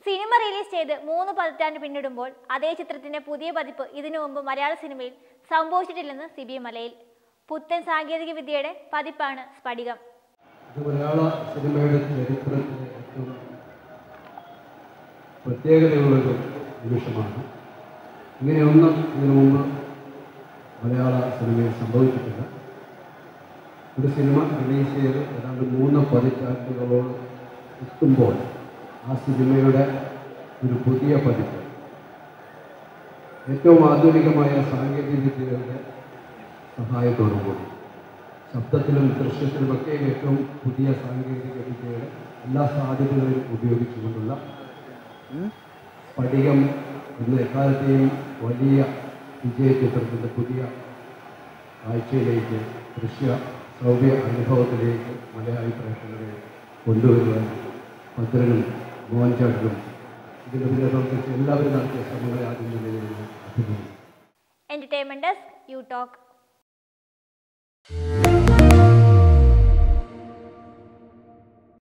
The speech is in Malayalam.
സിനിമ റിലീസ് ചെയ്ത് മൂന്ന് പതിറ്റാണ്ട് പിന്നിടുമ്പോൾ അതേ ചിത്രത്തിന്റെ പുതിയ പതിപ്പ് ഇതിനു മുമ്പ് മലയാള സിനിമയിൽ സംഭവിച്ചിട്ടില്ലെന്ന് സിബി മലയിൽ പുത്തൻ സാങ്കേതിക വിദ്യയുടെ പതിപ്പാണ് സ്ഫടികം ഇത് മലയാള സിനിമയുടെ ചരിത്രത്തിലെ ഏറ്റവും പ്രത്യേകതയുള്ളൊരു നിമിഷമാണ് ഇങ്ങനെയൊന്നും ഇതിനു മുമ്പ് മലയാള സിനിമയിൽ സംഭവിച്ചിട്ടില്ല ഒരു സിനിമ റിലീസ് ചെയ്ത് ഏതാണ്ട് മൂന്ന് പതിറ്റാണ്ടുകളോട് എത്തുമ്പോൾ ആ സിനിമയുടെ ഒരു പുതിയ പതിപ്പ് ഏറ്റവും ആധുനികമായ സാങ്കേതിക വിദ്യകളുടെ സഹായത്തോടുകൂടി ശബ്ദത്തിലും ദൃശ്യത്തിലുമൊക്കെ ഏറ്റവും പുതിയ സാങ്കേതിക വിദ്യയുടെ എല്ലാ സാധ്യതകളും ഉപയോഗിച്ചുകൊണ്ടുള്ള സ്ഫടികം എന്ന എക്കാലത്തെയും വലിയ വിജയ ചിത്രത്തിൻ്റെ പുതിയ കാഴ്ചയിലേക്ക് ദൃശ്യ ശ്രവ്യ അനുഭവത്തിലേക്ക് മലയാളി പ്രേക്ഷകരെ കൊണ്ടുവരുവാൻ ഭദ്രനും മോഹൻചാട്ടനും ഇതിൻ്റെ പിന്നിൽ പ്രവർത്തിച്ച എല്ലാവരും നടത്തിയ ശ്രമങ്ങളെ ആദ്യം നിലയിൽ അഭിനന്ദിക്കുന്നു എന്റർടൈൻമെന്റ് ഡെസ്ക് യു ടോക്ക്